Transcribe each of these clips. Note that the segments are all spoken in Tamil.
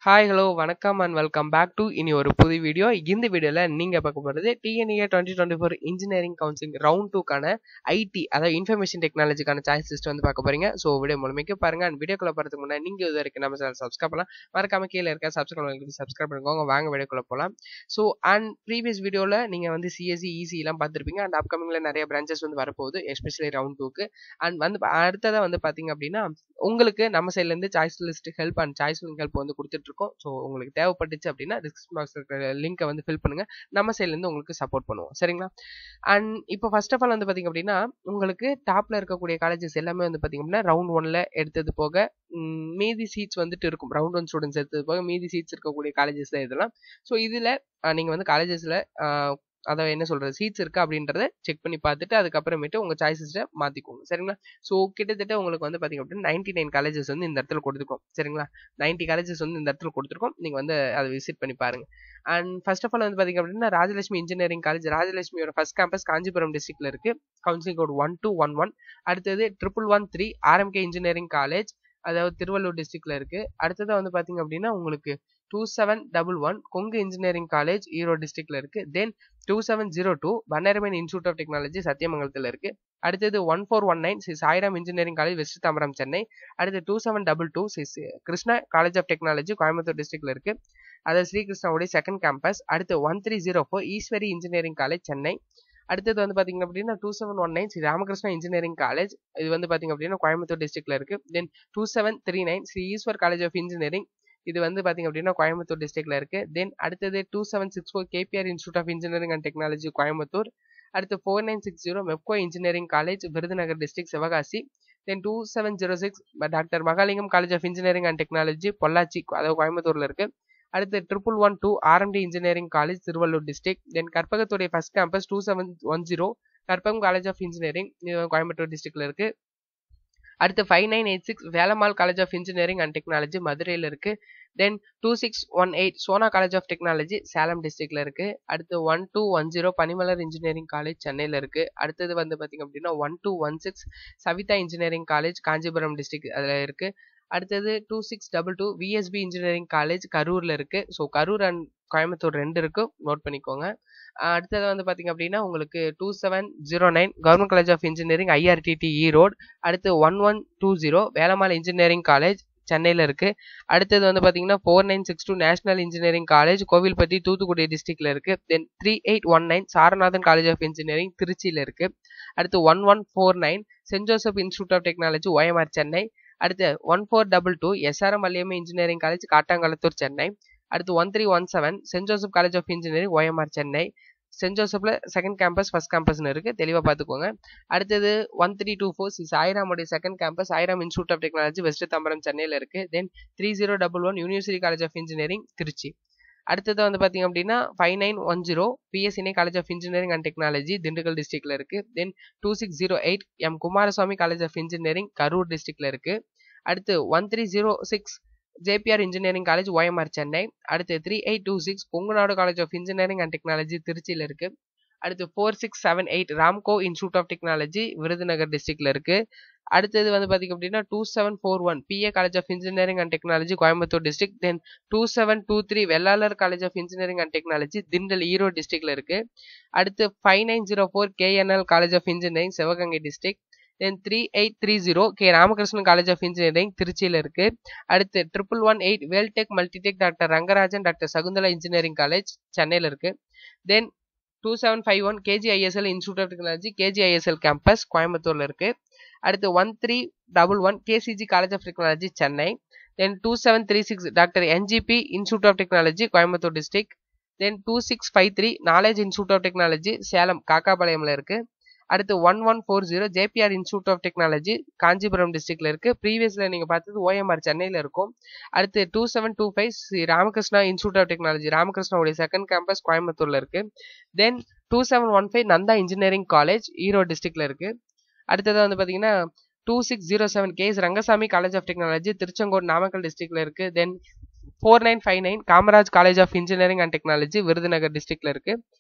ஹாய் ஹலோ வணக்கம் அண்ட் வெல்கம் பேக் டு இனி ஒரு புது வீடியோ இந்த வீடியோவில் நீங்கள் பார்க்க போகிறது TNA twenty twenty four engineering counselling round டூக்கான ஐடி அதாவது இன்ஃபர்மேஷன் டெக்னாலஜிக்கான சாய்ஸ் லிஸ்ட் வந்து பார்க்க போறீங்க ஸோ வீடியோ மூலமைக்கு பாருங்க அண்ட் வீடியோக்குள்ள போகிறதுக்கு முன்னாடி நீங்கள் இது வரைக்கும் நம்ம சேனல் சப்ஸ்கிரைப் பண்ணலாம் மறக்காம கீழே இருக்க சப்ஸ்கிரைப் சப்ஸ்கிரைப் பண்ணிக்கோங்க வாங்க வீடியோக்குள்ள போகலாம் ஸோ அண்ட் ப்ரீவியஸ் வீடியோவில் நீங்கள் வந்து சிஎஸ்சி ஈஸி எல்லாம் பார்த்துருப்பீங்க அண்ட் அப்கமிங்கில் நிறைய பிரான்ச்சஸ் வந்து வரப்போகுது எஸ்பெஷலி ரவுண்ட் டூக்கு அண்ட் வந்து அடுத்ததாக வந்து பார்த்தீங்க அப்படின்னா உங்களுக்கு நம்ம சைட்லேருந்து choice list help and choice help வந்து கொடுத்துட்டு இருக்கோம் ஸோ உங்களுக்கு தேவைப்பட்டுச்சு அப்படின்னா டிஸ்கிரிப்ஷன் பாக்ஸ் இருக்கிற லிங்கை வந்து ஃபில் பண்ணுங்க நம்ம சைட்லேருந்து உங்களுக்கு சப்போர்ட் பண்ணுவோம் சரிங்களா அண்ட் இப்போ ஃபர்ஸ்ட் ஆஃப் ஆல் வந்து பார்த்தீங்க அப்படின்னா உங்களுக்கு டாப்ல இருக்கக்கூடிய காலேஜஸ் எல்லாமே வந்து பார்த்தீங்க அப்படின்னா ரவுண்ட் ஒன்ல எடுத்தது போக மீதி சீட்ஸ் வந்துட்டு இருக்கும் ரவுண்ட் ஒன் ஸ்டூடெண்ட்ஸ் எடுத்தது போக மீதி சீட்ஸ் இருக்கக்கூடிய காலேஜஸ் தான் இதெல்லாம் ஸோ இதில் நீங்கள் வந்து காலேஜஸில் அதை என்ன சொல்றது சீட்ஸ் இருக்கா அப்படின்றத செக் பண்ணி பார்த்துட்டு அதுக்கப்புறமேட்டு உங்க சாய்ஸஸை மாத்திக்கோங்க சரிங்களா ஸோ கிட்டத்தட்ட உங்களுக்கு வந்து பாத்தீங்க அப்படின்னா நைன்டி நைன் காலேஜஸ் வந்து இந்த இடத்துல கொடுத்துருக்கோம் சரிங்களா நைன்டி காலேஜஸ் வந்து இந்த இடத்துல கொடுத்துருக்கோம் நீங்க வந்து அதை விசிட் பண்ணி பாருங்க அண்ட் ஃபர்ஸ்ட் ஆஃப் ஆல் வந்து பாத்தீங்க அப்படின்னா ராஜலட்சுமி இன்ஜினியரிங் காலேஜ் ராஜலட்சுமியோட ஃபர்ஸ்ட் கேம்பஸ் காஞ்சிபுரம் டிஸ்ட்ரிக்ட்ல இருக்கு counselling code one two one one அடுத்தது triple one three RMK engineering college அதாவது திருவள்ளூர் டிஸ்ட்ரிக்ட்ல இருக்கு அடுத்ததாக வந்து பாத்தீங்க அப்படின்னா உங்களுக்கு two seven double one Kongu engineering college Erode டிஸ்ட்ரிக்ட்ல இருக்கு then two seven zero two Bannariamman institute of technology சத்தியமங்கலத்தில் இருக்கு அடுத்தது one four one nine Sri Sairam engineering college west Tambaram Chennai அடுத்து two seven double two Sri Krishna college of technology Coimbatore டிஸ்ட்ரிக்ட்ல இருக்கு அதாவது ஸ்ரீகிருஷ்ணாவுடைய செகண்ட் கேம்பஸ் அடுத்து one three zero four Easwari engineering college Chennai அடுத்தது வந்து பாத்தீங்க அப்படின்னா two seven one nine Sri Ramakrishna engineering college இது வந்து பாத்தீங்க அப்படின்னா கோயம்புத்தூர் டிஸ்ட்ரிக்ட்ல இருக்கு then two seven three nine Sri Eshwar college of engineering இது வந்து பாத்தீங்க அப்படின்னா கோயம்புத்தூர் டிஸ்ட்ரிக்ட்ல இருக்கு தென் அடுத்தது two seven six four KPR institute of engineering and technology Coimbatore அடுத்து four nine six zero Mepco engineering college Virudhunagar district Sivakasi then two seven zero six doctor Mahalingam college of engineering and technology Pollachi அதாவது கோயம்புத்தூர்ல இருக்கு அடுத்து triple one two RMD engineering college Tiruvallur district then கற்பகத்துடைய first campus two seven one zero Karpagam college of engineering Coimbatore டிஸ்ட்ரிக்ட்ல இருக்கு அடுத்து five nine eight six Velammal college of engineering and technology மதுரையில் இருக்கு then two six one eight Sona college of technology Salem டிஸ்ட்ரிக்ட்ல இருக்கு அடுத்து one two one zero Panimalar engineering college சென்னையில் இருக்கு அடுத்தது வந்து பார்த்தீங்க அப்படின்னா one two one six Saveetha engineering college Kanchipuram district அதில் இருக்கு அடுத்தது two six double two VSB engineering college கரூர்ல இருக்கு ஸோ கரூர் அண்ட் கோயம்புத்தூர் ரெண்டு இருக்கு நோட் பண்ணிக்கோங்க அடுத்தது வந்து பார்த்தீங்க அப்படின்னா உங்களுக்கு two seven zero nine government college of engineering IRTT Erode அடுத்து one one two zero Velammal engineering college சென்னையில் இருக்கு அடுத்தது வந்து பார்த்தீங்கன்னா four nine six two national engineering college Kovilpatti Thoothukudi டிஸ்ட்ரிக்ட்ல இருக்கு then three eight one nine Saranathan college of engineering திருச்சியில் இருக்கு அடுத்து one one four nine saint Joseph institute of technology OMR Chennai அடுத்து one four double two SRM Valliammai engineering college Kattankulathur Chennai அடுத்து one three one seven saint Joseph college of engineering OMR Chennai saint ஜோசப்ல செகண்ட் கேம்பஸ் ஃபர்ஸ்ட் கேம்பஸ்னு இருக்கு தெளிவாக பார்த்துக்கோங்க அடுத்தது one three two four Sri சாய்ராமுடைய second campus Sairam institute of technology west Tambaram சென்னையில் இருக்கு then three zero double one university college of engineering Trichy அடுத்தது வந்து பார்த்தீங்க அப்படின்னா five nine one zero PSNA college of engineering and technology Dindigul டிஸ்ட்ரிக்ட்ல இருக்கு then two six zero eight M Kumaraswamy college of engineering Karur டிஸ்ட்ரிக்ட்ல இருக்கு அடுத்து one three zero six JPR engineering college OMR Chennai அடுத்து three eight two six Kongunadu college of engineering and technology திருச்சியில் இருக்கு அடுத்து four six seven eight Ramco institute of technology Virudhunagar டிஸ்ட்ரிக்ட்ல இருக்கு அடுத்தது வந்து பாத்தீங்க அப்படின்னா two seven four one PA college of engineering and technology Coimbatore district then two seven two three Vellalar college of engineering and technology Thindal Erode டிஸ்ட்ரிக்ட்ல இருக்கு அடுத்து five nine zero four KNL college of engineering Sivaganga district then three eight three zero K Ramakrishnan college of engineering திருச்சியில் இருக்கு அடுத்து triple one eight Veltech multitech doctor Rangarajan doctor Sakunthala engineering college சென்னையில் இருக்கு then two seven five one KGISL institute of technology KGISL campus கோயம்புத்தூர்ல இருக்கு அடுத்து one three double one KCG college of technology Chennai then two seven three six doctor NGP institute of technology Coimbatore district then two six five three knowledge institute of technology Salem காக்காபாளையம்ல இருக்கு அடுத்து one one four zero JPR institute of technology Kanchipuram டிஸ்ட்ரிக்ட்ல இருக்கு ப்ரீவியஸ்ல நீங்க பார்த்தது ஓஎம்ஆர் சென்னையில இருக்கும் அடுத்து two seven two five Ramakrishna institute of technology ராமகிருஷ்ணாவுடைய செகண்ட் கேம்பஸ் கோயம்புத்தூர்ல இருக்கு then two seven one five Nandha engineering college Erode டிஸ்ட்ரிக்ட்ல இருக்கு அடுத்தது வந்து பாத்தீங்கன்னா two six zero seven KS Rangasamy college of technology Tiruchengode Namakkal டிஸ்ட்ரிக்ட்ல இருக்கு then four nine five nine Kamaraj college of engineering and technology Virudhunagar டிஸ்ட்ரிக்ட்ல இருக்கு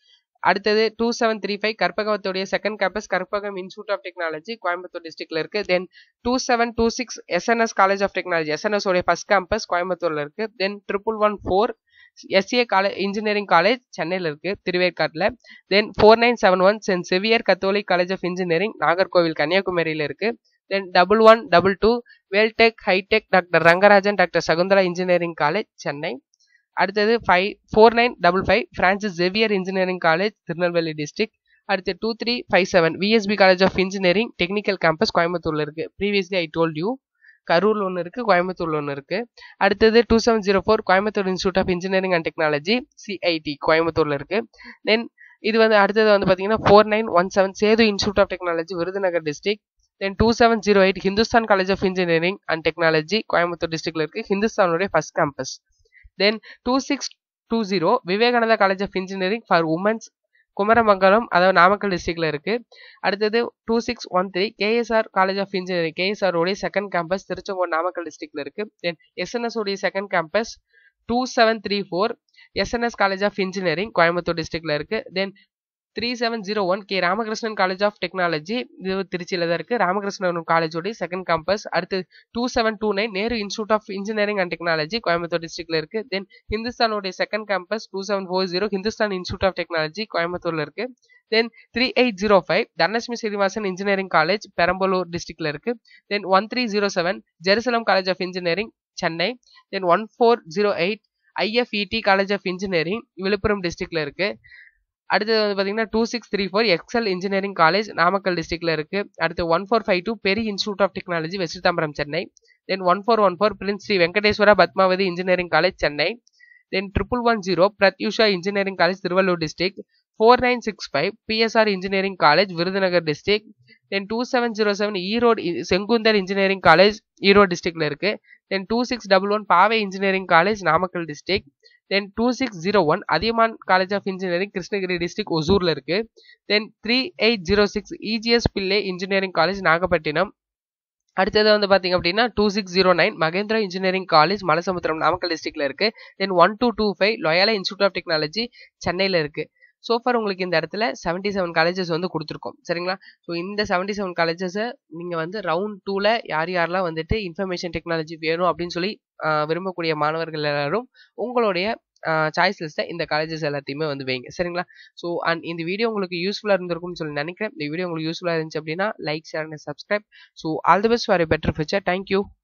அடுத்தது டூ செவன் த்ரீ ஃபைவ் கற்பகவத்துடைய second campus Karpagam institute of technology Coimbatore டிஸ்ட்ரிக்ட்ல இருக்கு then two seven two six SNS college of technology SNS உடைய ஃபர்ஸ்ட் கேம்பஸ் கோயம்புத்தூர்ல இருக்கு then triple one four SA college engineering college சென்னையில் இருக்கு திருவேற்காட்டில் then four nine seven one send செவியர் catholic college of engineering Nagercoil கன்னியாகுமரியில் இருக்கு then double one double two Veltech hitech doctor Rangarajan doctor Sakunthala engineering college Chennai அடுத்தது five four nine double five Francis Xavier engineering college Tirunelveli district அடுத்து two three five seven VSB college of engineering technical campus கோயம்புத்தூர்ல இருக்கு ப்ரீவியஸ்லி ஐ டோல்ட் யூ கரூர்ல ஒன்று இருக்கு கோயம்புத்தூர்ல ஒன்று இருக்கு அடுத்தது two seven zero four Coimbatore institute of engineering and technology CIT கோயம்புத்தூர்ல இருக்கு தென் இது வந்து அடுத்தது வந்து பார்த்தீங்கன்னா four nine one seven Sethu institute of technology Virudhunagar district then two seven zero eight Hindustan college of engineering and technology Coimbatore டிஸ்ட்ரிக்ட்ல இருக்கு ஹிந்துஸ்தானுடைய first campus then two six two zero Vivekananda college of engineering for women's Kumaramangalam அதாவது நாமக்கல் டிஸ்ட்ரிக்ட்ல இருக்கு அடுத்தது two six one three KSR college of engineering KSR உடைய செகண்ட் கேம்பஸ் திருச்செங்கோடு நாமக்கல் டிஸ்ட்ரிக்ட்ல இருக்கு தென் எஸ்என்எஸ் உடைய second campus two seven three four SNS college of engineering Coimbatore டிஸ்ட்ரிக்ட்ல இருக்கு then three seven zero one K Ramakrishnan college of technology இது திருச்சியில தான் இருக்கு ராமகிருஷ்ணன் காலேஜோட செகண்ட் கேம்பஸ் அடுத்து two seven two nine Nehru institute of engineering and technology Coimbatore டிஸ்ட்ரிக்ட்ல இருக்கு தென் ஹிந்துஸ்தானோட second campus two seven four zero Hindustan institute of technology கோயம்புத்தூர்ல இருக்கு then three eight zero five Dhanalakshmi Srinivasan engineering college Perambalur டிஸ்ட்ரிக்ட்ல இருக்கு then one three zero seven Jerusalem college of engineering Chennai then one four zero eight IFET college of engineering Villupuram டிஸ்ட்ரிக்ட்ல இருக்கு அடுத்தது வந்து பார்த்தீங்கன்னா two six three four Excel engineering college Namakkal டிஸ்ட்ரிக்ட்ல இருக்கு அடுத்து one four five two Peri institute of technology west Tambaram Chennai then one four one four Prince Sri Venkateswara Padmavathi engineering college Chennai then triple one zero Prathyusha engineering college Tiruvallur district four nine six five PSR engineering college Virudhunagar district then two seven zero seven Erode Sengunthar engineering college Erode டிஸ்ட்ரிக்ட்ல இருக்கு then two six double one Paavai engineering college Namakkal district then two six zero one Adhiyamaan college of engineering Krishnagiri district ஒசூர்ல இருக்கு then three eight zero six EGS Pillai engineering college Nagapattinam அடுத்தது வந்து பாத்தீங்க அப்படின்னா two six zero nine Mahendra engineering college Malasamudram Namakkal டிஸ்ட்ரிக்ட்ல இருக்கு then one two two five Loyola institute of technology சென்னையில இருக்கு சோஃபார் உங்களுக்கு இந்த இடத்துல செவன்டி செவன் காலேஜஸ் வந்து கொடுத்துருக்கோம் சரிங்களா ஸோ இந்த செவன்டி செவன் காலேஜஸை நீங்கள் வந்து ரவுண்ட் டூவில் யார் யாரெல்லாம் வந்துட்டு இன்ஃபர்மேஷன் டெக்னாலஜி வேணும் அப்படின்னு சொல்லி விரும்பக்கூடிய மாணவர்கள் எல்லாரும் உங்களுடைய சாய்ஸ் லிஸ்ட்டை இந்த காலேஜஸ் எல்லாத்தையுமே வந்து வைங்க சரிங்களா ஸோ அண்ட் இந்த வீடியோ உங்களுக்கு யூஸ்ஃபுல்லாக இருந்திருக்கும்னு சொல்லி நினைக்கிறேன் இந்த வீடியோ உங்களுக்கு யூஸ்ஃபுல்லாக இருந்துச்சு அப்படின்னா like share and subscribe so all the best for a better future thank you